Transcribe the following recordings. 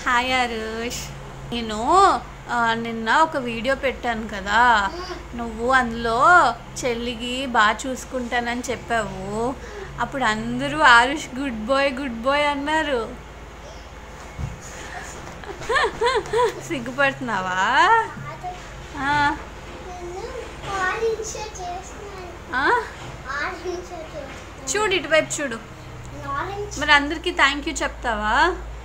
Hi Arush నేను ఆ, నిన్న ఒక వీడియో పెట్టాను కదా నువ్వు అందులో చెల్లికి బాగా చూసుకుంటానని చెప్పావు అప్పుడు అందరూ Arush good boy good boy అన్నారు సిగ్గుపడుతున్నావా ఆ, ఆ? చూడు ఇటువైపు చూడు మరి అందరికీ థ్యాంక్ యూ చెప్తావా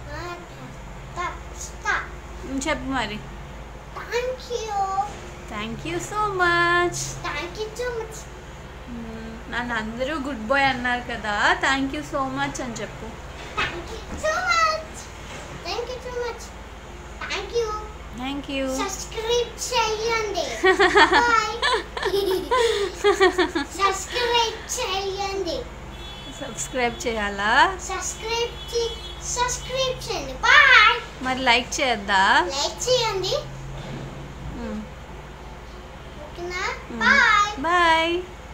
ఉమ్, చెప్పు మరి Thank you. Thank you so much Thank you so much. నన్ను అందరూ గుడ్ బాయ్ అన్నారు కదా థ్యాంక్ యూ సో మచ్ అని చెప్పు Thank you so much. Thank you so much. Thank you. Thank you Subscribe చేయండి. Bye. Subscribe చేయండి. Subscribe చేయాలా Subscribe చే- Subscribe చేయండి. Bye. మరి లైక్ చేయొద్దా Like చేయండి. ఓకేనా? Bye. Bye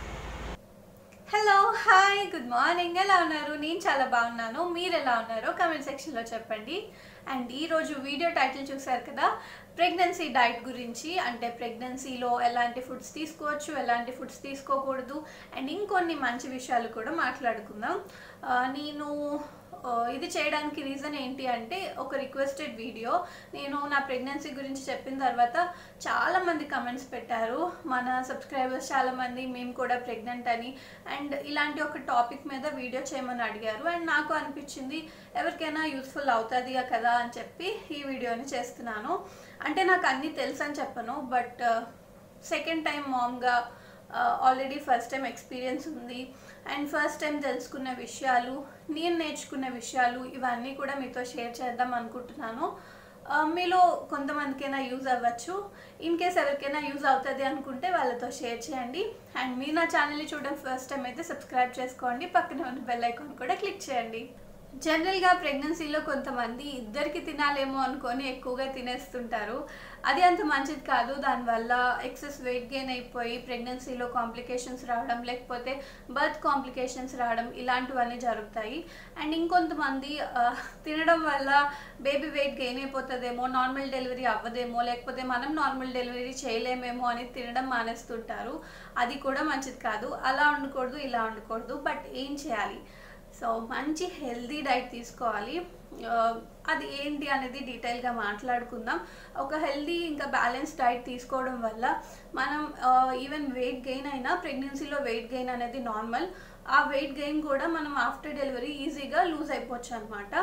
hello hi good morning ఎలా ఉన్నారు నేను చాలా బాగున్నాను మీరు ఎలా ఉన్నారో కమెంట్ సెక్షన్లో చెప్పండి అండ్ ఈరోజు వీడియో టైటిల్ చూసారు కదా ప్రెగ్నెన్సీ డైట్ గురించి అంటే ప్రెగ్నెన్సీలో ఎలాంటి ఫుడ్స్ తీసుకోవచ్చు ఎలాంటి ఫుడ్స్ తీసుకోకూడదు అండ్ ఇంకొన్ని మంచి విషయాలు కూడా మాట్లాడుకుందాం ఆ, నేను ఆ, ఇది చేయడానికి రీజన్ ఏంటి అంటే ఒక రిక్వెస్టెడ్ వీడియో నేను నా ప్రెగ్నెన్సీ గురించి చెప్పిన తర్వాత చాలా మంది కమెంట్స్ పెట్టారు మన సబ్స్క్రైబర్స్ చాలా మంది మేము కూడా ప్రెగ్నెంట్ అని అండ్ ఇలాంటి ఒక టాపిక్ మీద వీడియో చేయమని అడిగారు అండ్ నాకు అనిపించింది ఎవరికైనా యూస్ఫుల్ అవుతుంది కదా అని చెప్పి ఈ వీడియోని చేస్తున్నాను అంటే నాకు అన్నీ తెలుసు అని చెప్పను బట్ సెకండ్ టైం మామ్గా ఆల్రెడీ ఫస్ట్ టైం ఎక్స్పీరియన్స్ ఉంది అండ్ ఫస్ట్ టైం తెలుసుకున్న విషయాలు నేను నేర్చుకున్న విషయాలు ఇవన్నీ కూడా మీతో షేర్ చేద్దాం అనుకుంటున్నాను ఆ, మీలో కొంతమందికైనా యూజ్ అవ్వచ్చు ఇన్ కేస్ ఎవరికైనా యూజ్ అవుతుంది అనుకుంటే వాళ్ళతో షేర్ చేయండి అండ్ మీరు నా ఛానల్ని చూడడం ఫస్ట్ టైం అయితే సబ్స్క్రైబ్ చేసుకోండి పక్కనే ఉన్న బెల్ ఐకాన్ కూడా క్లిక్ చేయండి జనరల్గా ప్రెగ్నెన్సీలో కొంతమంది ఇద్దరికి తినాలేమో అనుకొని ఎక్కువగా తినేస్తుంటారు అది అంత మంచిది కాదు దానివల్ల ఎక్సెస్ వెయిట్ గెయిన్ అయిపోయి ప్రెగ్నెన్సీలో కాంప్లికేషన్స్ రావడం లేకపోతే బర్త్ కాంప్లికేషన్స్ రావడం ఇలాంటివన్నీ జరుగుతాయి అండ్ ఇంకొంతమంది ఆ, తినడం వల్ల బేబీ వెయిట్ గెయిన్ అయిపోతుందేమో నార్మల్ డెలివరీ అవ్వదేమో లేకపోతే మనం నార్మల్ డెలివరీ చేయలేమేమో అని తినడం మానేస్తుంటారు అది కూడా మంచిది కాదు అలా ఉండకూడదు ఇలా ఉండకూడదు బట్ ఏం చేయాలి సో మంచి హెల్దీ డైట్ తీసుకోవాలి ఆ, అది ఏంటి అనేది డీటెయిల్గా మాట్లాడుకుందాం ఒక హెల్దీ ఇంకా బ్యాలెన్స్ డైట్ తీసుకోవడం వల్ల మనం ఈవెన్ వెయిట్ గెయిన్ అయినా ప్రెగ్నెన్సీలో వెయిట్ గెయిన్ అనేది నార్మల్ ఆ వెయిట్ గెయిన్ కూడా మనం ఆఫ్టర్ డెలివరీ ఈజీగా లూజ్ అయిపోవచ్చు అనమాట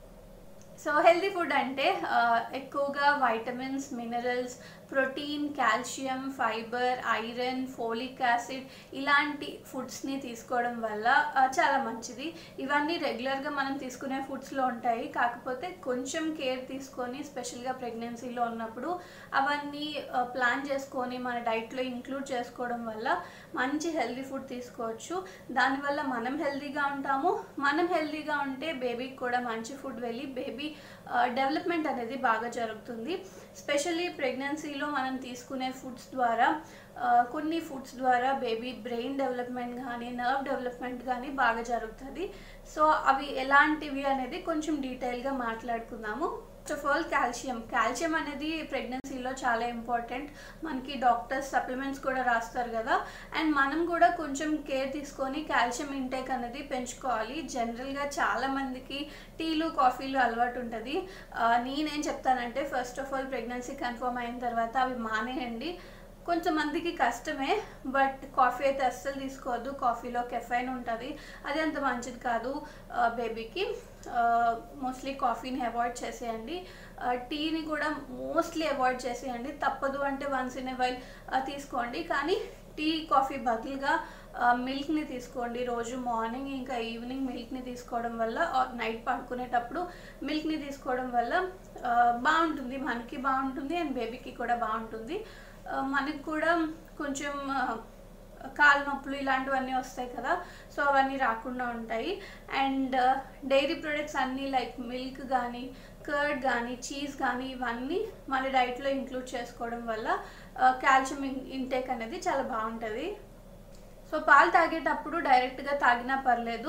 సో హెల్దీ ఫుడ్ అంటే ఆ, ఎక్కువగా vitamins minerals protein calcium fibre iron folic acid ఇలాంటి ఫుడ్స్ని తీసుకోవడం వల్ల ఆ, చాలా మంచిది ఇవన్నీ రెగ్యులర్గా మనం తీసుకునే ఫుడ్స్లో ఉంటాయి కాకపోతే కొంచెం కేర్ తీసుకొని స్పెషల్గా ప్రెగ్నెన్సీలో ఉన్నప్పుడు అవన్నీ ఆ, ప్లాన్ చేసుకొని మన డైట్లో ఇంక్లూడ్ చేసుకోవడం వల్ల మంచి హెల్దీ ఫుడ్ తీసుకోవచ్చు దానివల్ల మనం హెల్దీగా ఉంటాము మనం హెల్దీగా ఉంటే బేబీకి కూడా మంచి ఫుడ్ వెళ్ళి బేబీ డెవలప్మెంట్ అనేది బాగా జరుగుతుంది స్పెషల్లీ ప్రెగ్నెన్సీలో మనం తీసుకునే ఫుడ్స్ ద్వారా ఆ, కొన్ని ఫుడ్స్ ద్వారా బేబీ బ్రెయిన్ డెవలప్మెంట్ కానీ నర్వ్ డెవలప్మెంట్ కానీ బాగా జరుగుతుంది సో అవి ఎలాంటివి అనేది కొంచెం డీటెయిల్గా మాట్లాడుకుందాము first of all calcium calcium అనేది ప్రెగ్నెన్సీలో చాలా ఇంపార్టెంట్ మనకి డాక్టర్స్ సప్లిమెంట్స్ కూడా రాస్తారు కదా అండ్ మనం కూడా కొంచెం కేర్ తీసుకొని కాల్షియం ఇంటేక్ అనేది పెంచుకోవాలి జనరల్గా చాలా మందికి టీలు కాఫీలు అలవాటు ఉంటుంది ఆ, నేనేం చెప్తానంటే first of all pregnancy confirm అయిన తర్వాత అవి మానేయండి కొంతమందికి కష్టమే బట్ కాఫీ అయితే అస్సలు తీసుకోవద్దు కాఫీలో కెఫైన్ ఉంటుంది అది అంత మంచిది కాదు బేబీకి మోస్ట్లీ కాఫీని అవాయిడ్ చేసేయండి ఆ, టీని కూడా మోస్ట్లీ అవాయిడ్ చేసేయండి తప్పదు అంటే వన్స్ ఇన్ ఎ వైల్ తీసుకోండి కానీ టీ కాఫీ బదులుగా మిల్క్ని తీసుకోండి రోజు మార్నింగ్ ఇంకా ఈవినింగ్ మిల్క్ని తీసుకోవడం వల్ల నైట్ పడుకునేటప్పుడు మిల్క్ని తీసుకోవడం వల్ల ఆ, బాగుంటుంది మనకి బాగుంటుంది అండ్ బేబీకి కూడా బాగుంటుంది ఆ, మనకి కూడా కొంచెం ఆ, కాలు నొప్పులు ఇలాంటివన్నీ వస్తాయి కదా సో అవన్నీ రాకుండా ఉంటాయి అండ్ డైరీ ప్రొడక్ట్స్ అన్నీ లైక్ మిల్క్ కానీ కర్డ్ కానీ చీజ్ కానీ ఇవన్నీ మన డైట్లో ఇంక్లూడ్ చేసుకోవడం వల్ల కాల్షియం ఇంటేక్ అనేది చాలా బాగుంటుంది సో పాలు తాగేటప్పుడు డైరెక్ట్గా తాగినా పర్లేదు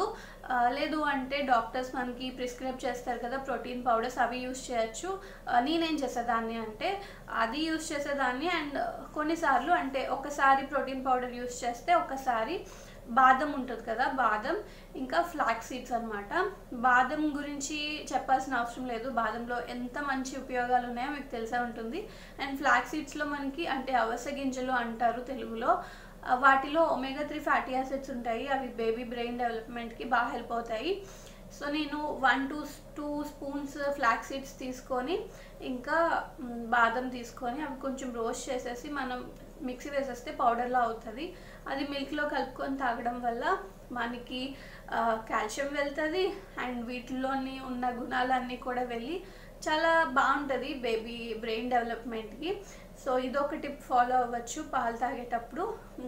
ఆ, లేదు అంటే డాక్టర్స్ మనకి ప్రిస్క్రైబ్ చేస్తారు కదా ప్రోటీన్ పౌడర్స్ అవి యూస్ చేయొచ్చు ఆ, నేనేం చేసేదాన్ని అంటే అది యూస్ చేసేదాన్ని అండ్ కొన్నిసార్లు అంటే ఒకసారి ప్రోటీన్ పౌడర్ యూస్ చేస్తే ఒకసారి బాదం ఉంటుంది కదా బాదం ఇంకా ఫ్లాక్ సీడ్స్ అనమాట బాదం గురించి చెప్పాల్సిన అవసరం లేదు బాదంలో ఎంత మంచి ఉపయోగాలు ఉన్నాయో మీకు తెలిసే ఉంటుంది అండ్ ఫ్లాక్ సీడ్స్లో మనకి అంటే అవస గింజలు అంటారు తెలుగులో ఆ, వాటిలో ఒమేగా త్రీ ఫ్యాటీ యాసిడ్స్ ఉంటాయి అవి బేబీ బ్రెయిన్ డెవలప్మెంట్కి బాగా హెల్ప్ అవుతాయి సో నేను one two two spoons flax seeds తీసుకొని ఇంకా మ్, బాదం తీసుకొని అవి కొంచెం రోస్ట్ చేసేసి మనం మిక్సీ వేసేస్తే పౌడర్లా అవుతుంది అది మిల్క్లో కలుపుకొని తాగడం వల్ల మనకి కాల్షియం వెళ్తుంది అండ్ వీటిలోని ఉన్న గుణాలన్నీ కూడా వెళ్ళి చాలా బాగుంటుంది బేబీ బ్రెయిన్ డెవలప్మెంట్కి సో ఇదొక టిప్ ఫాలో అవ్వచ్చు పాలు తాగేటప్పుడు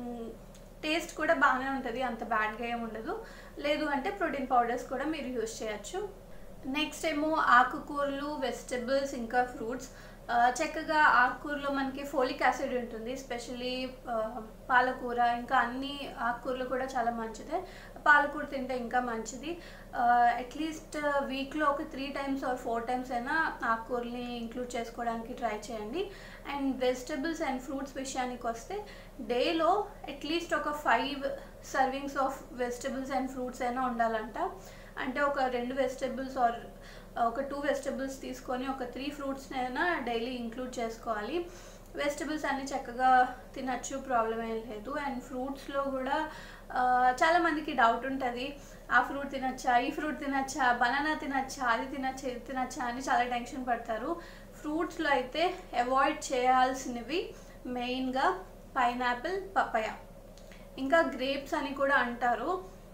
టేస్ట్ కూడా బాగానే ఉంటుంది అంత బ్యాడ్గా ఏమి ఉండదు లేదు అంటే ప్రోటీన్ పౌడర్స్ కూడా మీరు యూస్ చేయొచ్చు నెక్స్ట్ ఏమో ఆకుకూరలు వెజిటబుల్స్ ఇంకా ఫ్రూట్స్ ఆ, చక్కగా ఆకుకూరలో మనకి ఫోలిక్ యాసిడ్ ఉంటుంది స్పెషల్లీ పాలకూర ఇంకా అన్ని ఆకుకూరలు కూడా చాలా మంచిదే పాలకూర తింటే ఇంకా మంచిది అట్లీస్ట్ వీక్లో ఒక three times or four times అయినా ఆకుకూరని ఇంక్లూడ్ చేసుకోవడానికి ట్రై చేయండి అండ్ వెజిటబుల్స్ అండ్ ఫ్రూట్స్ విషయానికి వస్తే డేలో అట్లీస్ట్ ఒక five servings of vegetables and fruits అయినా ఉండాలంట అంటే ఒక రెండు వెజిటబుల్స్ ఆర్ ఒక టూ వెజిటబుల్స్ తీసుకొని ఒక త్రీ ఫ్రూట్స్ని అయినా డైలీ ఇంక్లూడ్ చేసుకోవాలి వెజిటబుల్స్ అన్ని చక్కగా తినచ్చు ప్రాబ్లం ఏం లేదు అండ్ ఫ్రూట్స్లో కూడా ఆ, చాలా మందికి డౌట్ ఉంటుంది ఆ ఫ్రూట్ తినచ్చా ఈ ఫ్రూట్ తినచ్చా బనానా తినచ్చా అది తినచ్చా ఇది తినచ్చా అని చాలా టెన్షన్ పడతారు ఫ్రూట్స్లో అయితే అవాయిడ్ చేయాల్సినవి మెయిన్గా పైనాపిల్ పపాయ ఇంకా గ్రేప్స్ అని కూడా అంటారు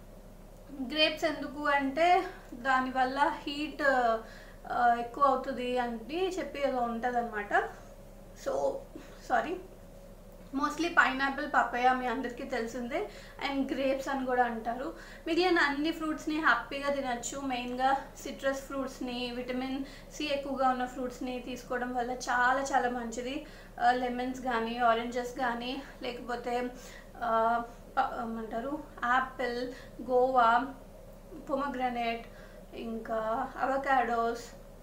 గ్రేప్స్ ఎందుకు అంటే దానివల్ల హీట్ ఎక్కువ అవుతుంది అని చెప్పి ఏదో ఉంటుంది అనమాట so sorry mostly pineapple papaya మీ అందరికీ తెలిసిందే అండ్ గ్రేప్స్ అని కూడా అంటారు మిగిలిన అన్ని ఫ్రూట్స్ని హ్యాపీగా తినచ్చు మెయిన్గా సిట్రస్ ఫ్రూట్స్ని విటమిన్ సి ఎక్కువగా ఉన్న ఫ్రూట్స్ని తీసుకోవడం వల్ల చాలా చాలా మంచిది లెమన్స్ కానీ ఆరెంజెస్ కానీ లేకపోతే ఆ, ప- ఏమంటారు యాపిల్ గోవా పొమగ్రనేట్ ఇంకా అవకాడోస్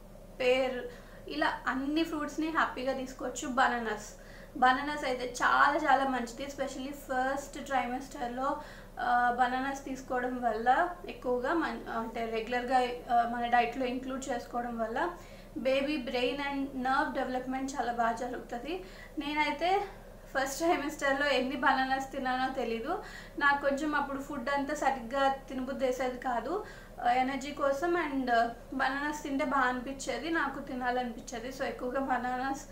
పేర్ ఇలా అన్ని ఫ్రూట్స్ని హ్యాపీగా తీసుకోవచ్చు బనానాస్ బనానాస్ అయితే చాలా చాలా మంచిది ఎస్పెషల్లీ ఫస్ట్ ట్రైమెస్టర్లో బనానాస్ తీసుకోవడం వల్ల ఎక్కువగా మన అంటే రెగ్యులర్గా మన డైట్లో ఇంక్లూడ్ చేసుకోవడం వల్ల baby brain and nerve development చాలా బాగా జరుగుతుంది నేనైతే ఫస్ట్ ట్రైమిస్టర్లో ఎన్ని బనానాస్ తిన్నానో తెలీదు నాకు కొంచెం అప్పుడు ఫుడ్ అంతా సరిగ్గా తినబుద్ధి వేసేది కాదు ఎనర్జీ కోసం అండ్ బనానాస్ తింటే బాగా అనిపించేది నాకు తినాలనిపించేది సో ఎక్కువగా బనానాస్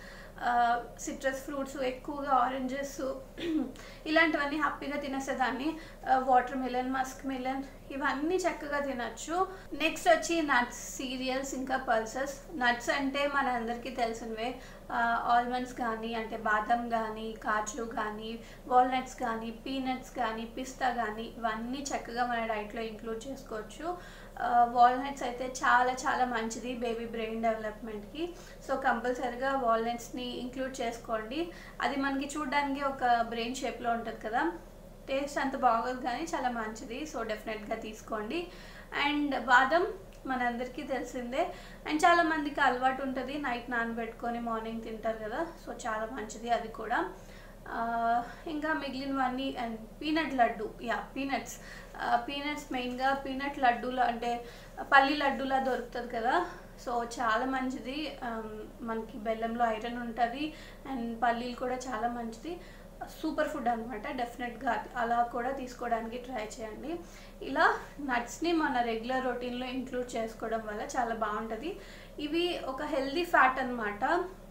సిట్రస్ ఫ్రూట్స్ ఎక్కువగా ఆరెంజెస్ ఇలాంటివన్నీ హ్యాపీగా తినేసేదాన్ని వాటర్ మిలన్ మస్క్ మిలన్ ఇవన్నీ చక్కగా తినచ్చు నెక్స్ట్ వచ్చి నట్స్ సీరియల్స్ ఇంకా పల్సెస్ నట్స్ అంటే మన అందరికీ తెలిసినవే ఆల్మండ్స్ కానీ అంటే బాదం కానీ కాజు కానీ వాల్నట్స్ కానీ పీనట్స్ కానీ పిస్తా కానీ ఇవన్నీ చక్కగా మన డైట్లో ఇంక్లూడ్ చేసుకోవచ్చు వాల్నట్స్ అయితే చాలా చాలా మంచిది బేబీ బ్రెయిన్ డెవలప్మెంట్కి సో కంపల్సరీగా వాల్నట్స్ని ఇంక్లూడ్ చేసుకోండి అది మనకి చూడడానికి ఒక బ్రెయిన్ షేప్లో ఉంటుంది కదా టేస్ట్ అంత బాగోదు కానీ చాలా మంచిది సో డెఫినెట్గా తీసుకోండి అండ్ బాదం మనందరికీ తెలిసిందే అండ్ చాలా మందికి అలవాటు ఉంటుంది నైట్ నానబెట్టుకొని మార్నింగ్ తింటారు కదా సో చాలా మంచిది అది కూడా ఆ, ఇంకా మిగిలినవన్నీ and peanut laddu yeah peanuts peanuts మెయిన్గా పీనట్ లడ్డూలు అంటే పల్లి లడ్డూలా దొరుకుతుంది కదా సో చాలా మంచిది ఆమ్, మనకి బెల్లంలో ఐరన్ ఉంటుంది అండ్ పల్లీలు కూడా చాలా మంచిది సూపర్ ఫుడ్ అనమాట డెఫినెట్గా అలా కూడా తీసుకోవడానికి ట్రై చేయండి ఇలా నట్స్ని మన రెగ్యులర్ రొటీన్లో ఇంక్లూడ్ చేసుకోవడం వల్ల చాలా బాగుంటుంది ఇవి ఒక హెల్దీ ఫ్యాట్ అనమాట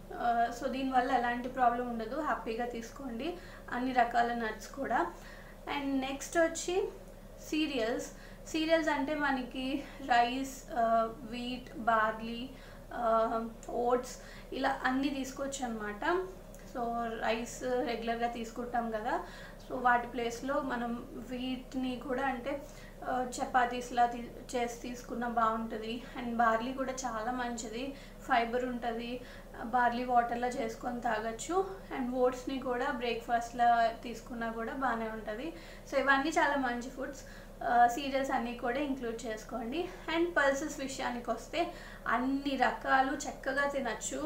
సో దీనివల్ల ఎలాంటి ప్రాబ్లం ఉండదు హ్యాపీగా తీసుకోండి అన్ని రకాల నట్స్ కూడా అండ్ నెక్స్ట్ వచ్చి సీరియల్స్ సీరియల్స్ అంటే మనకి రైస్ వీట్ బార్లీ ఓట్స్ ఇలా అన్నీ తీసుకోవచ్చు అనమాట సో రైస్ రెగ్యులర్గా తీసుకుంటాం కదా సో వాటి ప్లేస్లో మనం వీటిని కూడా అంటే ఆ, చపాతీస్లా తీ చేసి తీసుకున్న బాగుంటుంది అండ్ బార్లీ కూడా చాలా మంచిది ఫైబర్ ఉంటుంది బార్లీ వాటర్లో చేసుకొని తాగొచ్చు అండ్ ఓట్స్ని కూడా బ్రేక్ఫాస్ట్లో తీసుకున్నా కూడా బాగానే ఉంటుంది సో ఇవన్నీ చాలా మంచి ఫుడ్స్ సీరియల్స్ అన్నీ కూడా ఇంక్లూడ్ చేసుకోండి అండ్ పల్సెస్ విషయానికి వస్తే అన్ని రకాలు చక్కగా తినచ్చు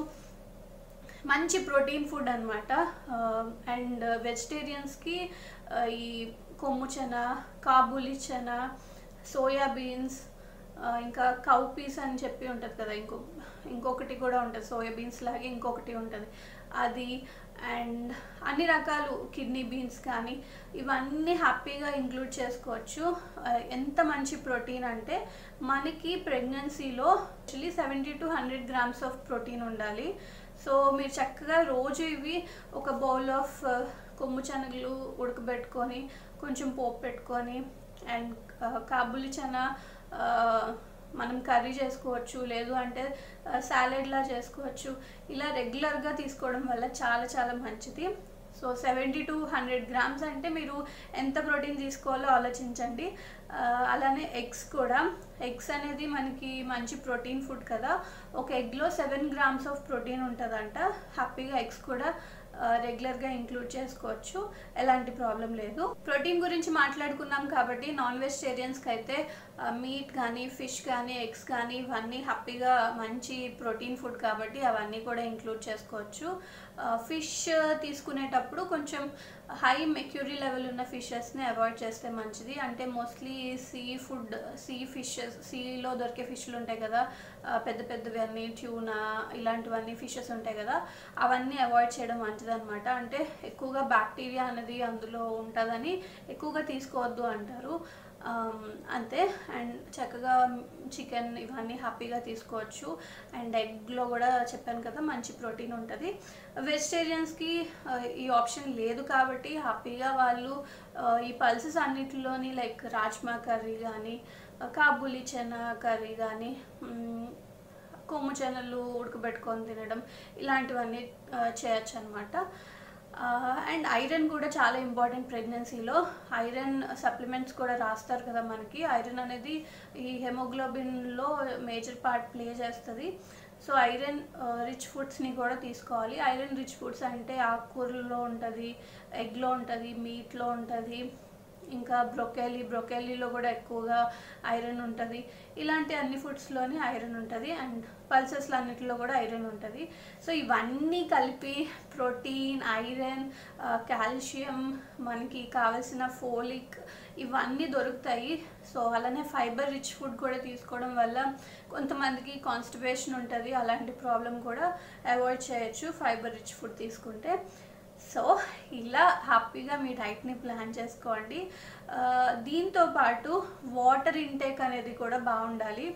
మంచి ప్రోటీన్ ఫుడ్ అనమాట అండ్ వెజిటేరియన్స్కి ఈ కొమ్ము చెన కాబూలి చెన సోయా బీన్స్ ఇంకా కౌ పీస్ అని చెప్పి ఉంటుంది కదా ఇంకో ఇంకొకటి కూడా ఉంటుంది సోయా బీన్స్ లాగే ఇంకొకటి ఉంటుంది అది అండ్ అన్ని రకాలు కిడ్నీ బీన్స్ కానీ ఇవన్నీ హ్యాపీగా ఇంక్లూడ్ చేసుకోవచ్చు ఆ, ఎంత మంచి ప్రోటీన్ అంటే మనకి ప్రెగ్నెన్సీలో actually seventy to hundred grams of protein ఉండాలి సో మీరు చక్కగా రోజు ఇవి ఒక బౌల్ ఆఫ్ కొమ్ము శనగలు ఉడకబెట్టుకొని కొంచెం పోపు పెట్టుకొని అండ్ కాబులి చనా ఆ, మనం కర్రీ చేసుకోవచ్చు లేదు అంటే సాలెడ్లా చేసుకోవచ్చు ఇలా రెగ్యులర్గా తీసుకోవడం వల్ల చాలా చాలా మంచిది so seventy to hundred grams అంటే మీరు ఎంత ప్రోటీన్ తీసుకోవాలో ఆలోచించండి ఆ, అలానే ఎగ్స్ కూడా ఎగ్స్ అనేది మనకి మంచి ప్రోటీన్ ఫుడ్ కదా ఒక ఎగ్లో సెవెన్ గ్రామ్స్ ఆఫ్ ప్రోటీన్ ఉంటుందంట హ్యాపీగా ఎగ్స్ కూడా రెగ్యులర్గా ఇంక్లూడ్ చేసుకోవచ్చు ఎలాంటి ప్రాబ్లం లేదు ప్రోటీన్ గురించి మాట్లాడుకున్నాం కాబట్టి నాన్ వెజిటేరియన్స్కి అయితే మీట్ కానీ ఫిష్ కానీ ఎగ్స్ కానీ ఇవన్నీ హ్యాపీగా మంచి ప్రోటీన్ ఫుడ్ కాబట్టి అవన్నీ కూడా ఇంక్లూడ్ చేసుకోవచ్చు ఫిష్ తీసుకునేటప్పుడు కొంచెం హై మెక్యూరీ లెవెల్ ఉన్న ఫిషెస్ని అవాయిడ్ చేస్తే మంచిది అంటే mostly seafood sea fishes సీలో దొరికే ఫిష్లు ఉంటాయి కదా ఆ, పెద్ద పెద్దవి అన్నీ ట్యూనా ఇలాంటివన్నీ ఫిషెస్ ఉంటాయి కదా అవన్నీ అవాయిడ్ చేయడం మంచిది అనమాట అంటే ఎక్కువగా బ్యాక్టీరియా అనేది అందులో ఉంటుందని ఎక్కువగా తీసుకోవద్దు అంటారు ఆమ్, అంతే అండ్ చక్కగా చికెన్ ఇవన్నీ హ్యాపీగా తీసుకోవచ్చు అండ్ ఎగ్లో కూడా చెప్పాను కదా మంచి ప్రోటీన్ ఉంటుంది వెజిటేరియన్స్కి ఈ ఆప్షన్ లేదు కాబట్టి హ్యాపీగా వాళ్ళు ఆ, ఈ పల్సెస్ అన్నిటిలోని లైక్ రాజ్మా కర్రీ కానీ కాబూలి చెనా కర్రీ కానీ కొమ్ము చెనలు ఉడకబెట్టుకొని తినడం ఇలాంటివన్నీ చేయొచ్చు అనమాట అండ్ ఐరన్ కూడా చాలా ఇంపార్టెంట్ ప్రెగ్నెన్సీలో ఐరన్ సప్లిమెంట్స్ కూడా రాస్తారు కదా మనకి ఐరన్ అనేది ఈ హెమోగ్లోబిన్లో మేజర్ పార్ట్ ప్లే చేస్తుంది సో ఐరన్ రిచ్ ఫుడ్స్ని కూడా తీసుకోవాలి ఐరన్ రిచ్ ఫుడ్స్ అంటే ఆకుకూరల్లో ఉంటుంది ఎగ్లో ఉంటుంది మీట్లో ఉంటుంది ఇంకా బ్రొకెలీ బ్రొకెలీలో కూడా ఎక్కువగా ఐరన్ ఉంటుంది ఇలాంటి అన్ని ఫుడ్స్లోనే ఐరన్ ఉంటుంది అండ్ పల్సెస్లో అన్నిటిలో కూడా ఐరన్ ఉంటుంది సో ఇవన్నీ కలిపి ప్రోటీన్ ఐరన్ కాల్షియం మనకి కావాల్సిన ఫోలిక్ ఇవన్నీ దొరుకుతాయి సో అలానే ఫైబర్ రిచ్ ఫుడ్ కూడా తీసుకోవడం వల్ల కొంతమందికి కాన్స్టిపేషన్ ఉంటుంది అలాంటి ప్రాబ్లం కూడా అవాయిడ్ చేయొచ్చు ఫైబర్ రిచ్ ఫుడ్ తీసుకుంటే సో ఇలా హ్యాపీగా మీ డైట్ని ప్లాన్ చేసుకోండి ఆ, దీంతో పాటు వాటర్ ఇంటేక్ అనేది కూడా బాగుండాలి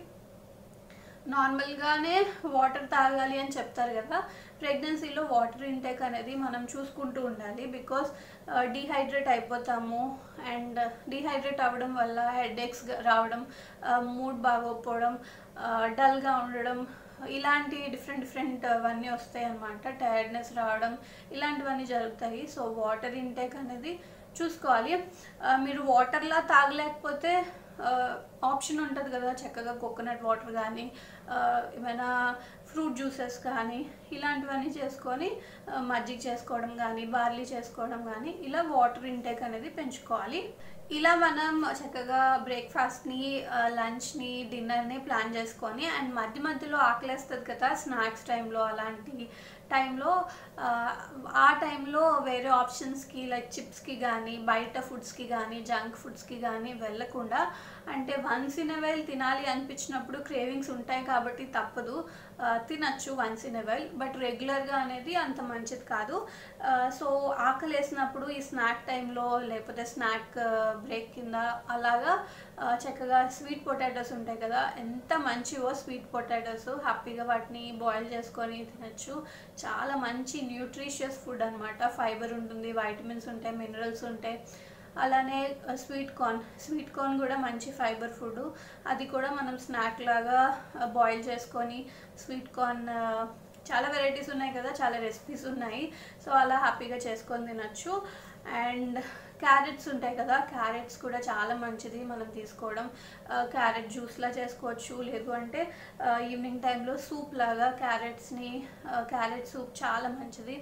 నార్మల్గానే వాటర్ తాగాలి అని చెప్తారు కదా ప్రెగ్నెన్సీలో వాటర్ ఇంటేక్ అనేది మనం చూసుకుంటూ ఉండాలి బికాస్ డీహైడ్రేట్ అయిపోతాము అండ్ డీహైడ్రేట్ అవ్వడం వల్ల హెడేక్స్ రావడం మూడ్ బాగోకపోవడం డల్గా ఉండడం ఇలాంటి డిఫరెంట్ డిఫరెంట్ అవన్నీ వస్తాయి అన్నమాట టైర్డ్నెస్ రావడం ఇలాంటివన్నీ జరుగుతాయి సో వాటర్ ఇంటేక్ అనేది చూసుకోవాలి ఆ, మీరు వాటర్లా తాగలేకపోతే ఆప్షన్ ఉంటుంది కదా చక్కగా కోకోనట్ వాటర్ కానీ ఆ, ఏమైనా ఫ్రూట్ జ్యూసెస్ కానీ ఇలాంటివన్నీ చేసుకొని ఆ, మజ్జిగ చేసుకోవడం కానీ బార్లీ చేసుకోవడం కానీ ఇలా వాటర్ ఇంటేక్ అనేది పెంచుకోవాలి ఇలా మనం చక్కగా బ్రేక్ఫాస్ట్ని లంచ్ని డిన్నర్ని ప్లాన్ చేసుకొని అండ్ మధ్య మధ్యలో ఆకలేస్తుంది కదా స్నాక్స్ టైంలో అలాంటి టైంలో ఆ, ఆ టైంలో వేరే ఆప్షన్స్కి లైక్ చిప్స్కి కానీ బయట ఫుడ్స్కి కానీ జంక్ ఫుడ్స్కి కానీ వెళ్ళకుండా అంటే వన్స్ ఇన్ వైల్ తినాలి అనిపించినప్పుడు క్రేవింగ్స్ ఉంటాయి కాబట్టి తప్పదు ఆ, తినచ్చు వన్స్ ఇన్ వైల్ బట్ రెగ్యులర్గా అనేది అంత మంచిది కాదు ఆ, సో ఆకలి వేసినప్పుడు ఈ స్నాక్ టైంలో లేకపోతే స్నాక్ బ్రేక్ కింద అలాగా ఆ, చక్కగా స్వీట్ పొటాటోస్ ఉంటాయి కదా ఎంత మంచివో స్వీట్ పొటాటోస్ హ్యాపీగా వాటిని బాయిల్ చేసుకొని తినచ్చు చాలా మంచి న్యూట్రిషియస్ ఫుడ్ అనమాట ఫైబర్ ఉంటుంది వైటమిన్స్ ఉంటాయి మినరల్స్ ఉంటాయి అలానే స్వీట్ కార్న్ స్వీట్ కార్న్ కూడా మంచి ఫైబర్ ఫుడ్ అది కూడా మనం స్నాక్ లాగా బాయిల్ చేసుకొని స్వీట్ కార్న్ చాలా వెరైటీస్ ఉన్నాయి కదా చాలా రెసిపీస్ ఉన్నాయి సో అలా హ్యాపీగా చేసుకొని తినచ్చు అండ్ క్యారెట్స్ ఉంటాయి కదా క్యారెట్స్ కూడా చాలా మంచిది మనం తీసుకోవడం క్యారెట్ జ్యూస్లా చేసుకోవచ్చు లేదు అంటే ఈవినింగ్ టైంలో సూప్ లాగా క్యారెట్స్ని క్యారెట్ సూప్ చాలా మంచిది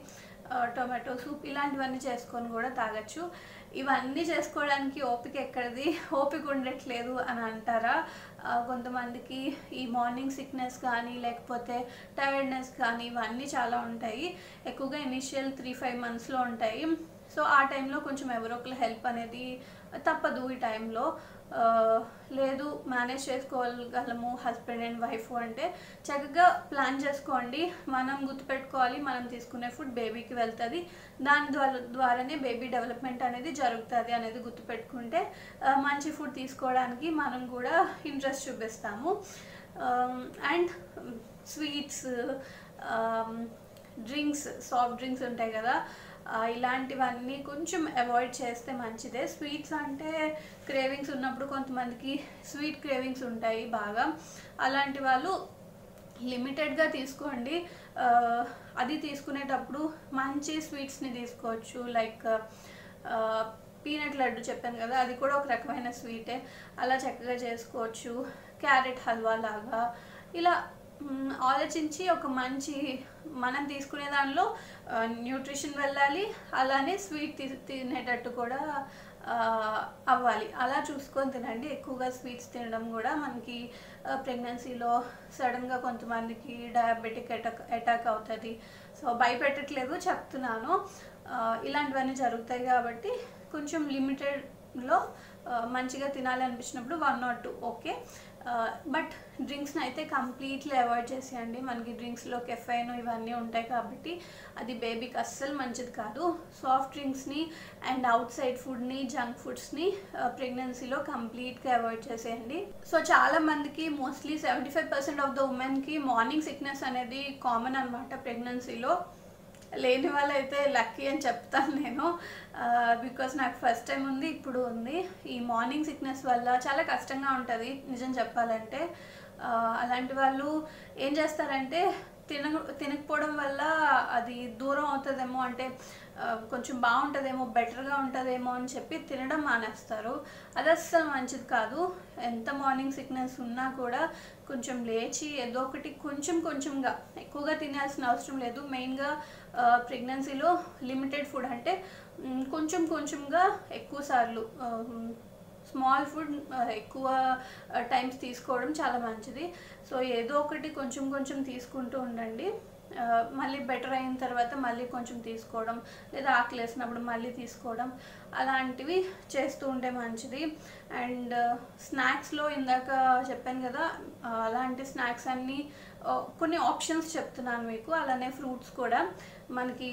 టొమాటో సూప్ ఇలాంటివన్నీ చేసుకొని కూడా తాగొచ్చు ఇవన్నీ చేసుకోవడానికి ఓపిక ఎక్కడిది ఓపిక ఉండట్లేదు అని అంటారా ఆ, కొంతమందికి ఈ మార్నింగ్ సిక్నెస్ కానీ లేకపోతే టైర్డ్నెస్ కానీ ఇవన్నీ చాలా ఉంటాయి ఎక్కువగా ఇనిషియల్ త్రీ ఫైవ్ మంత్స్లో ఉంటాయి సో ఆ టైంలో కొంచెం ఎవరో ఒకరు హెల్ప్ అనేది తప్పదు ఈ టైంలో ఆ, లేదు మేనేజ్ చేసుకోగలము హస్బెండ్ అండ్ వైఫ్ అంటే చక్కగా ప్లాన్ చేసుకోండి మనం గుర్తుపెట్టుకోవాలి మనం తీసుకునే ఫుడ్ బేబీకి వెళ్తుంది దాని ద్వారా ద్వారానే బేబీ డెవలప్మెంట్ అనేది జరుగుతుంది అనేది గుర్తుపెట్టుకుంటే ఆ, మంచి ఫుడ్ తీసుకోవడానికి మనం కూడా ఇంట్రెస్ట్ చూపిస్తాము and sweets drinks soft drinks ఉంటాయి కదా ఆ, ఇలాంటివన్నీ కొంచెం అవాయిడ్ చేస్తే మంచిదే స్వీట్స్ అంటే క్రేవింగ్స్ ఉన్నప్పుడు కొంతమందికి స్వీట్ క్రేవింగ్స్ ఉంటాయి బాగా అలాంటి వాళ్ళు లిమిటెడ్గా తీసుకోండి ఆ, అది తీసుకునేటప్పుడు మంచి స్వీట్స్ని తీసుకోవచ్చు లైక్ పీనట్ లడ్డు చెప్పాను కదా అది కూడా ఒక రకమైన స్వీటే అలా చక్కగా చేసుకోవచ్చు క్యారెట్ హల్వా లాగా ఇలా మ్, ఆలోచించి ఒక మంచి మనం తీసుకునే దానిలో న్యూట్రిషన్ వెళ్ళాలి అలానే స్వీట్ తి- తినేటట్టు కూడా ఆ, అవ్వాలి అలా చూసుకొని తినండి ఎక్కువగా స్వీట్స్ తినడం కూడా మనకి ప్రెగ్నెన్సీలో సడన్గా కొంతమందికి డయాబెటిక్ అటాక్ అటాక్ అవుతుంది సో భయపెట్టట్లేదు చెప్తున్నాను ఆ, ఇలాంటివన్నీ జరుగుతాయి కాబట్టి కొంచెం లిమిటెడ్లో మంచిగా తినాలి అనిపించినప్పుడు one not two okay but డ్రింక్స్ని అయితే కంప్లీట్లీ అవాయిడ్ చేసేయండి మనకి డ్రింక్స్లో కెఫైన్ ఇవన్నీ ఉంటాయి కాబట్టి అది బేబీకి అస్సలు మంచిది కాదు సాఫ్ట్ డ్రింక్స్ని అండ్ అవుట్ సైడ్ ఫుడ్ని జంక్ ఫుడ్స్ని ప్రెగ్నెన్సీలో కంప్లీట్గా అవాయిడ్ చేసేయండి సో చాలా మందికి mostly seventy five percent of the ఉమెన్కి మార్నింగ్ సిక్నెస్ అనేది కామన్ అనమాట ప్రెగ్నెన్సీలో లేని వాళ్ళైతే లక్కీ అని చెప్తాను నేను బికాస్ నాకు ఫస్ట్ టైం ఉంది ఇప్పుడు ఉంది ఈ మార్నింగ్ సిక్నెస్ వల్ల చాలా కష్టంగా ఉంటుంది నిజం చెప్పాలంటే ఆ, అలాంటి వాళ్ళు ఏం చేస్తారంటే తిన తినకపోవడం వల్ల అది దూరం అవుతుందేమో అంటే ఆ, కొంచెం బాగుంటుందేమో బెటర్గా ఉంటుందేమో అని చెప్పి తినడం మానేస్తారు అది అస్సలు మంచిది కాదు ఎంత మార్నింగ్ సిక్నెస్ ఉన్నా కూడా కొంచెం లేచి ఏదో ఒకటి కొంచెం కొంచెంగా ఎక్కువగా తినాల్సిన అవసరం లేదు మెయిన్గా ప్రెగ్నెన్సీలో లిమిటెడ్ ఫుడ్ అంటే మ్, కొంచెం కొంచెంగా ఎక్కువ సార్లు స్మాల్ ఫుడ్ ఎక్కువ టైమ్స్ తీసుకోవడం చాలా మంచిది సో ఏదో ఒకటి కొంచెం కొంచెం తీసుకుంటూ ఉండండి ఆ, మళ్ళీ బెటర్ అయిన తర్వాత మళ్ళీ కొంచెం తీసుకోవడం లేదా ఆకలి వేసినప్పుడు మళ్ళీ తీసుకోవడం అలాంటివి చేస్తూ ఉంటే మంచిది అండ్ స్నాక్స్లో ఇందాక చెప్పాను కదా ఆ, అలాంటి స్నాక్స్ అన్నీ ఆ, కొన్ని ఆప్షన్స్ చెప్తున్నాను మీకు అలానే ఫ్రూట్స్ కూడా మనకి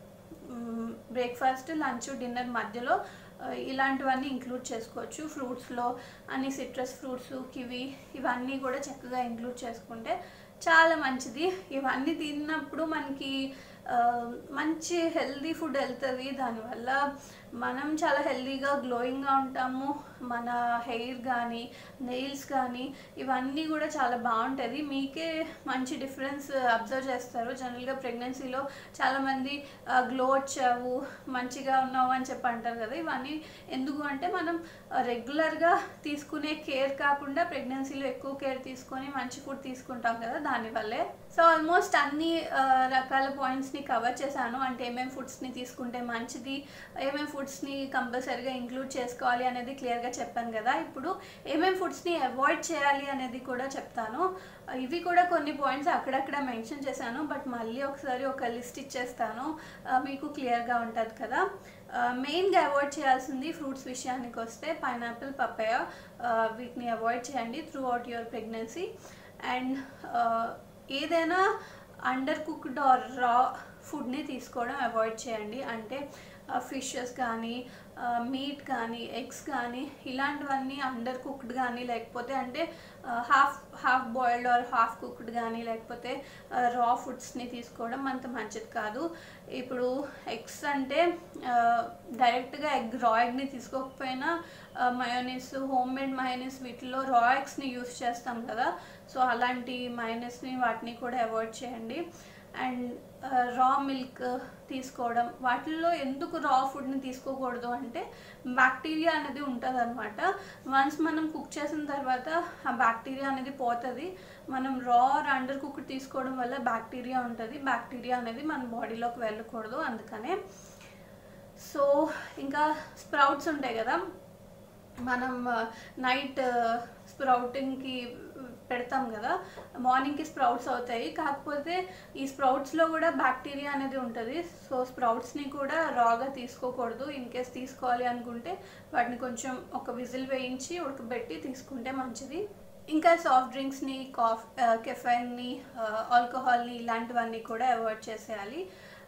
బ్రేక్ఫాస్ట్ లంచ్ డిన్నర్ మధ్యలో ఆ, ఇలాంటివన్నీ ఇంక్లూడ్ చేసుకోవచ్చు ఫ్రూట్స్లో అన్ని సిట్రస్ ఫ్రూట్స్ కివి ఇవన్నీ కూడా చక్కగా ఇంక్లూడ్ చేసుకుంటే చాలా మంచిది ఇవన్నీ తిన్నప్పుడు మనకి ఆ, మంచి హెల్దీ ఫుడ్ వెళ్తుంది దానివల్ల మనం చాలా హెల్దీగా గ్లోయింగ్గా ఉంటాము మన హెయిర్ కానీ నెయిల్స్ కానీ ఇవన్నీ కూడా చాలా బాగుంటుంది మీకే మంచి డిఫరెన్స్ అబ్జర్వ్ చేస్తారు జనరల్గా ప్రెగ్నెన్సీలో చాలామంది గ్లో వచ్చావు మంచిగా ఉన్నావు అని చెప్పి అంటారు కదా ఇవన్నీ ఎందుకు అంటే మనం రెగ్యులర్గా తీసుకునే కేర్ కాకుండా ప్రెగ్నెన్సీలో ఎక్కువ కేర్ తీసుకొని మంచి ఫుడ్ తీసుకుంటాం కదా దానివల్లే సో ఆల్మోస్ట్ అన్ని ఆ, రకాల పాయింట్స్ని కవర్ చేశాను అంటే ఏమేమి ఫుడ్స్ని తీసుకుంటే మంచిది ఏమేమి ఫుడ్స్ని కంపల్సరీగా ఇంక్లూడ్ చేసుకోవాలి అనేది క్లియర్గా చెప్పాను కదా ఇప్పుడు ఏమేమి ఫుడ్స్ని అవాయిడ్ చేయాలి అనేది కూడా చెప్తాను ఇవి కూడా కొన్ని పాయింట్స్ అక్కడక్కడ మెన్షన్ చేశాను బట్ మళ్ళీ ఒకసారి ఒక లిస్ట్ ఇచ్చేస్తాను ఆ, మీకు క్లియర్గా ఉంటుంది కదా మెయిన్గా అవాయిడ్ చేయాల్సింది ఫ్రూట్స్ విషయానికి వస్తే పైనాపిల్ పపాయ వీటిని అవాయిడ్ చేయండి throughout your pregnancy and ఏదైనా అండర్ కుక్డ్ ఆర్ రా ఫుడ్ని తీసుకోవడం అవాయిడ్ చేయండి అంటే ఫిషెస్ కానీ మీట్ కానీ ఎగ్స్ కానీ ఇలాంటివన్నీ అండర్ కుక్డ్ కానీ లేకపోతే అంటే half half boiled or half cooked కానీ లేకపోతే రా ఫుడ్స్ని తీసుకోవడం అంత మంచిది కాదు ఇప్పుడు ఎగ్స్ అంటే డైరెక్ట్గా ఎగ్ రా ఎగ్ని తీసుకోకపోయినా మయోనీస్ హోమ్ మేడ్ మయోనీస్ వీటిలో రా ఎగ్స్ని యూస్ చేస్తాం కదా సో అలాంటి మయోనీస్ని వాటిని కూడా అవాయిడ్ చేయండి అండ్ రా మిల్క్ తీసుకోవడం వాటిల్లో ఎందుకు రా ఫుడ్ని తీసుకోకూడదు అంటే బ్యాక్టీరియా అనేది ఉంటుంది అనమాట వన్స్ మనం కుక్ చేసిన తర్వాత ఆ బ్యాక్టీరియా అనేది పోతుంది మనం రా అండర్ కుక్ తీసుకోవడం వల్ల బ్యాక్టీరియా ఉంటుంది బ్యాక్టీరియా అనేది మన బాడీలోకి వెళ్ళకూడదు అందుకనే సో ఇంకా స్ప్రౌట్స్ ఉంటాయి కదా మనం నైట్ స్ప్రౌటింగ్కి పెడతాం కదా మార్నింగ్కి స్ప్రౌట్స్ అవుతాయి కాకపోతే ఈ స్ప్రౌట్స్లో కూడా బ్యాక్టీరియా అనేది ఉంటుంది సో స్ప్రౌట్స్ని కూడా రాగా తీసుకోకూడదు ఇన్ కేస్ తీసుకోవాలి అనుకుంటే వాటిని కొంచెం ఒక విజిల్ వేయించి ఉడకబెట్టి తీసుకుంటే మంచిది ఇంకా సాఫ్ట్ డ్రింక్స్ని కాఫ్ కెఫైన్ని ఆల్కహాల్ని ఇలాంటివన్నీ కూడా అవాయిడ్ చేసేయాలి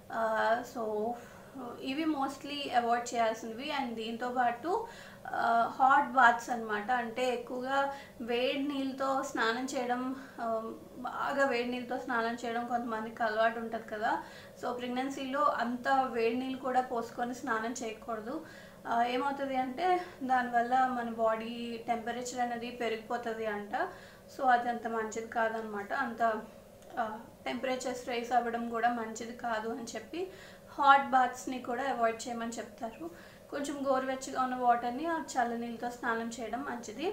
సో ఇవి మోస్ట్లీ అవాయిడ్ చేయాల్సినవి అండ్ దీంతో పాటు హాట్ బాత్స్ అనమాట అంటే ఎక్కువగా వేడి నీళ్ళతో స్నానం చేయడం ఆ, బాగా వేడి నీళ్ళతో స్నానం చేయడం కొంతమందికి అలవాటు ఉంటుంది కదా సో ప్రెగ్నెన్సీలో అంత వేడి నీళ్ళు కూడా పోసుకొని స్నానం చేయకూడదు ఆ, ఏమవుతుంది అంటే దానివల్ల మన బాడీ టెంపరేచర్ అనేది పెరిగిపోతుంది అంట సో అది అంత మంచిది కాదనమాట అంత టెంపరేచర్స్ రైస్ అవ్వడం కూడా మంచిది కాదు అని చెప్పి హాట్ బాత్స్ని కూడా అవాయిడ్ చేయమని చెప్తారు కొంచెం గోరువెచ్చగా ఉన్న వాటర్ని ఆ చల్ల నీళ్ళతో స్నానం చేయడం మంచిది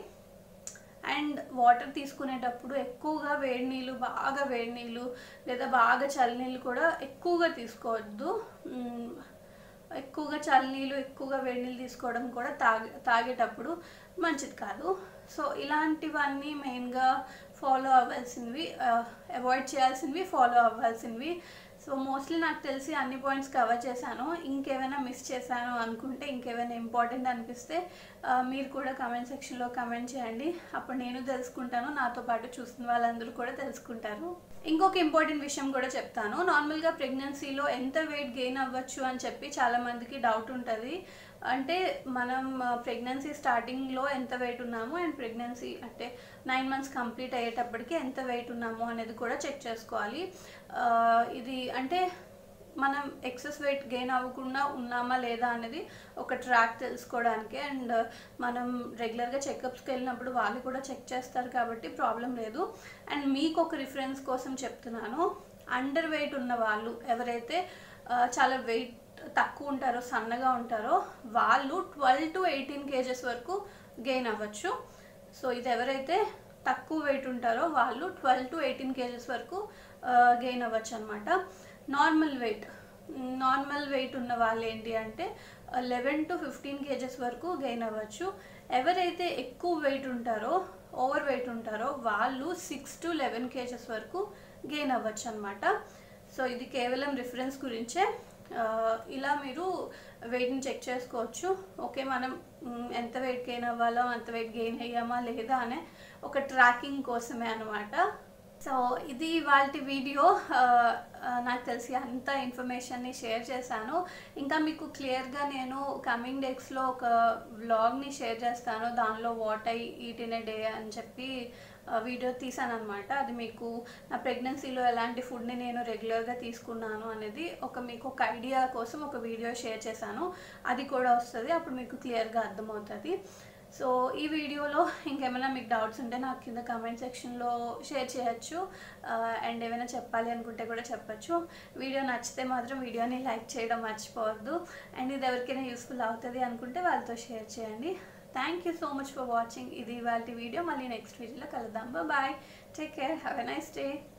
అండ్ వాటర్ తీసుకునేటప్పుడు ఎక్కువగా వేడి నీళ్ళు బాగా వేడి నీళ్ళు లేదా బాగా చల్ల నీళ్ళు కూడా ఎక్కువగా తీసుకోవద్దు మ్, ఎక్కువగా చల్లనీళ్ళు ఎక్కువగా వేడి నీళ్ళు తీసుకోవడం కూడా తాగే తాగేటప్పుడు మంచిది కాదు సో ఇలాంటివన్నీ మెయిన్గా ఫాలో అవ్వాల్సినవి అవాయిడ్ చేయాల్సినవి ఫాలో అవ్వాల్సినవి సో మోస్ట్లీ నాకు తెలిసి అన్ని పాయింట్స్ కవర్ చేశాను ఇంకేమైనా మిస్ చేశాను అనుకుంటే ఇంకేమైనా ఇంపార్టెంట్ అనిపిస్తే ఆ, మీరు కూడా కమెంట్ సెక్షన్లో కమెంట్ చేయండి అప్పుడు నేను తెలుసుకుంటాను నాతో పాటు చూస్తున్న వాళ్ళందరూ కూడా తెలుసుకుంటారు ఇంకొక ఇంపార్టెంట్ విషయం కూడా చెప్తాను నార్మల్గా ప్రెగ్నెన్సీలో ఎంత వెయిట్ గెయిన్ అవ్వచ్చు అని చెప్పి చాలా మందికి డౌట్ ఉంటుంది అంటే మనం ప్రెగ్నెన్సీ స్టార్టింగ్లో ఎంత వెయిట్ ఉన్నాము అండ్ ప్రెగ్నెన్సీ అంటే నైన్ మంత్స్ కంప్లీట్ అయ్యేటప్పటికి ఎంత వెయిట్ ఉన్నాము అనేది కూడా చెక్ చేసుకోవాలి ఆ, ఇది అంటే మనం ఎక్సెస్ వెయిట్ గెయిన్ అవ్వకుండా ఉన్నామా లేదా అనేది ఒక ట్రాక్ తెలుసుకోవడానికి అండ్ మనం రెగ్యులర్గా చెకప్స్కి వెళ్ళినప్పుడు వాళ్ళు కూడా చెక్ చేస్తారు కాబట్టి ప్రాబ్లం లేదు అండ్ మీకు ఒక రిఫరెన్స్ కోసం చెప్తున్నాను అండర్ వెయిట్ ఉన్న వాళ్ళు ఎవరైతే ఆ, చాలా వెయిట్ తక్కువ ఉంటారో సన్నగా ఉంటారో వాళ్ళు ట్వెల్వ్ టు ఎయిటీన్ కేజెస్ వరకు గెయిన్ అవ్వచ్చు సో ఇది ఎవరైతే తక్కువ వెయిట్ ఉంటారో వాళ్ళు ట్వెల్వ్ టు ఎయిటీన్ కేజెస్ వరకు గెయిన్ అవ్వచ్చు అనమాట నార్మల్ వెయిట్ నార్మల్ వెయిట్ ఉన్న వాళ్ళు ఏంటి అంటే లెవెన్ టు ఫిఫ్టీన్ కేజెస్ వరకు గెయిన్ అవ్వచ్చు ఎవరైతే ఎక్కువ వెయిట్ ఉంటారో ఓవర్ వెయిట్ ఉంటారో వాళ్ళు సిక్స్ టు లెవెన్ కేజెస్ వరకు గెయిన్ అవ్వచ్చు అనమాట సో ఇది కేవలం రిఫరెన్స్ గురించే ఆ, ఇలా మీరు వెయిట్ని చెక్ చేసుకోవచ్చు ఓకే మనం మ్, ఎంత వెయిట్ గెయిన్ అవ్వాలో అంత వెయిట్ గెయిన్ అయ్యామా లేదా అనే ఒక ట్రాకింగ్ కోసమే అనమాట సో ఇది వాళ్ళ వీడియో ఆ, ఆ, నాకు తెలిసి అంత ఇన్ఫర్మేషన్ని షేర్ చేశాను ఇంకా మీకు క్లియర్గా నేను కమింగ్ డేస్లో ఒక వ్లాగ్ని షేర్ చేస్తాను దానిలో what I eat in a day అని చెప్పి ఆ, వీడియో తీసాను అనమాట అది మీకు నా ప్రెగ్నెన్సీలో ఎలాంటి ఫుడ్ని నేను రెగ్యులర్గా తీసుకున్నాను అనేది ఒక మీకు ఒక ఐడియా కోసం ఒక వీడియో షేర్ చేశాను అది కూడా వస్తుంది అప్పుడు మీకు క్లియర్గా అర్థమవుతుంది సో ఈ వీడియోలో ఇంకేమైనా మీకు డౌట్స్ ఉంటే నాకు కింద కామెంట్ సెక్షన్లో షేర్ చేయొచ్చు అండ్ ఏమైనా చెప్పాలి అనుకుంటే కూడా చెప్పొచ్చు వీడియో నచ్చితే మాత్రం వీడియోని లైక్ చేయడం మర్చిపోవద్దు అండ్ ఇది ఎవరికైనా యూస్ఫుల్ అవుతుంది అనుకుంటే వాళ్ళతో షేర్ చేయండి thank you so much for watching ఇది ఇవాళ వీడియో మళ్ళీ నెక్స్ట్ వీడియోలో కలుద్దాం bye take care have a nice day